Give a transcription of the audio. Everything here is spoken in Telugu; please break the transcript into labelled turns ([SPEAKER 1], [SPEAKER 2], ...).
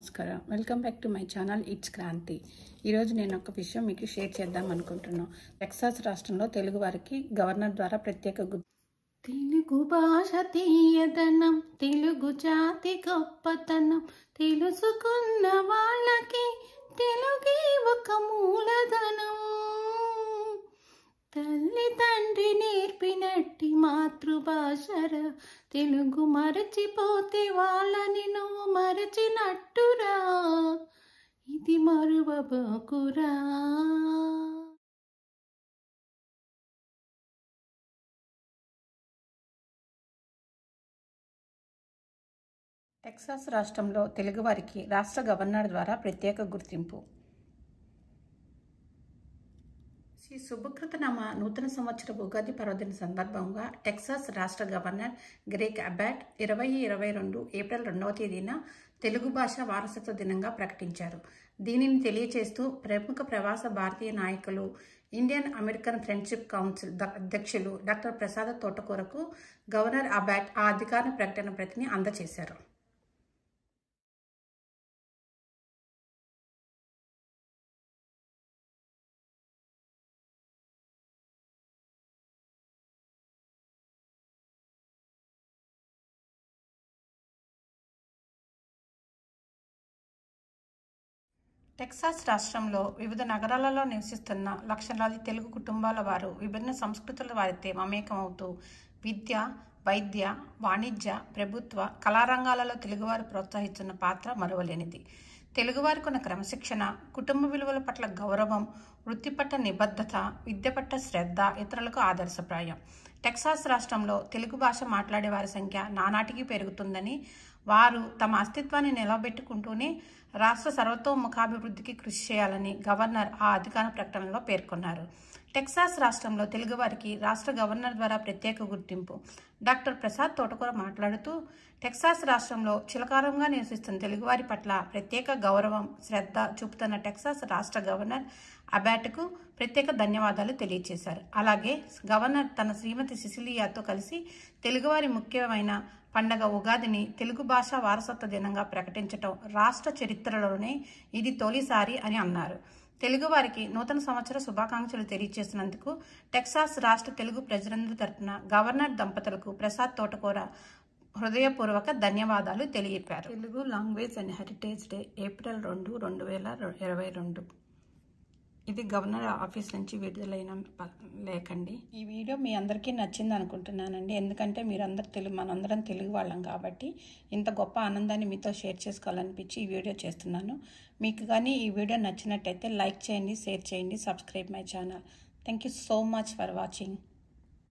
[SPEAKER 1] నమస్కారం welcome back to my channel it's Kranthi ఈరోజు నేను ఒక విషయం మీకు షేర్ చేద్దాం అనుకుంటున్నాను టెక్సాస్ రాష్ట్రంలో తెలుగు వారికి గవర్నర్ ద్వారా ప్రత్యేక గు తెలుగు భాష తీయదనం తెలుగు జాతి గొప్పతనం తెలుసుకున్న వాళ్ళకి తెలుగే ఒక మూలధనం తల్లి తండ్రి నేర్పినట్టి మాతృభాషరా తెలుగు మరచిపోతే వాళ్ళని నువ్వు మరచినట్టురా ఇది మరువబోకురా టెక్సాస్ రాష్ట్రంలో తెలుగువారికి రాష్ట్ర గవర్నర్ ద్వారా ప్రత్యేక గుర్తింపు శ్రీ సుభకృతనామ నూతన సంవత్సర ఉగాది పర్వదిన సందర్భంగా టెక్సాస్ రాష్ట్ర గవర్నర్ గ్రేక్ అబాట్ ఇరవై ఇరవై రెండు ఏప్రిల్ రెండవ తేదీన తెలుగు భాష వారసత్వ దినంగా ప్రకటించారు దీనిని తెలియచేస్తూ ప్రముఖ ప్రవాస భారతీయ నాయకులు ఇండియన్ అమెరికన్ ఫ్రెండ్షిప్ కౌన్సిల్ ద- అధ్యక్షులు డాక్టర్ ప్రసాద తోటకూరకు గవర్నర్ అబాట్ ఆ అధికార ప్రకటన ప్రతిని అందజేశారు టెక్సాస్ రాష్ట్రంలో వివిధ నగరాలలో నివసిస్తున్న లక్షలాది తెలుగు కుటుంబాల వారు విభిన్న సంస్కృతుల వారితో మమేకమవుతూ విద్య వైద్య వాణిజ్య ప్రభుత్వ కళారంగాలలో తెలుగువారు ప్రోత్సహిస్తున్న పాత్ర మరువలేనిది తెలుగువారికి ఉన్న క్రమశిక్షణ కుటుంబ విలువల పట్ల గౌరవం వృత్తి పట్ల నిబద్ధత విద్య పట్ల శ్రద్ధ ఇతరులకు ఆదర్శప్రాయం టెక్సాస్ రాష్ట్రంలో తెలుగు భాష మాట్లాడే వారి సంఖ్య నానాటికి పెరుగుతుందని వారు తమ అస్తిత్వాన్ని నిలబెట్టుకుంటూనే రాష్ట్ర సర్వతోముఖాభివృద్ధికి కృషి చేయాలని గవర్నర్ ఆ అధికార ప్రకటనలో పేర్కొన్నారు టెక్సాస్ రాష్ట్రంలో తెలుగువారికి రాష్ట్ర గవర్నర్ ద్వారా ప్రత్యేక గుర్తింపు డాక్టర్ ప్రసాద్ తోటకూర మాట్లాడుతూ టెక్సాస్ రాష్ట్రంలో చిలకారంగా నివసిస్తున్న తెలుగువారి పట్ల ప్రత్యేక గౌరవం శ్రద్ధ చూపుతున్న టెక్సాస్ రాష్ట్ర గవర్నర్ అబాట్కు ప్రత్యేక ధన్యవాదాలు తెలియజేశారు అలాగే గవర్నర్ తన శ్రీమతి సిసిలియాతో కలిసి తెలుగువారి ముఖ్యమైన పండగ ఉగాదిని తెలుగు భాష వారసత్వ దినంగా ప్రకటించటం రాష్ట్ర చరిత్రలోనే ఇది తొలిసారి అని అన్నారు తెలుగువారికి నూతన సంవత్సర శుభాకాంక్షలు తెలియజేసినందుకు టెక్సాస్ రాష్ట్ర తెలుగు ప్రజలందరి తరపున గవర్నర్ దంపతులకు ప్రసాద్ తోటకూర హృదయపూర్వక ధన్యవాదాలు తెలియపారు Telugu language and heritage day April రెండు రెండు వేల ఇరవై రెండు ఇది గవర్నర్ ఆఫీస్ నుంచి విడుదలైన ప- లేఖండి ఈ వీడియో మీ అందరికీ నచ్చింది అనుకుంటున్నానండి ఎందుకంటే మీరందరూ తెలుగు మనందరం తెలుగు వాళ్ళం కాబట్టి ఇంత గొప్ప ఆనందాన్ని మీతో షేర్ చేసుకోవాలనిపించి ఈ వీడియో చేస్తున్నాను మీకు కానీ ఈ వీడియో నచ్చినట్టయితే లైక్ చేయండి షేర్ చేయండి subscribe my channel thank you so much for watching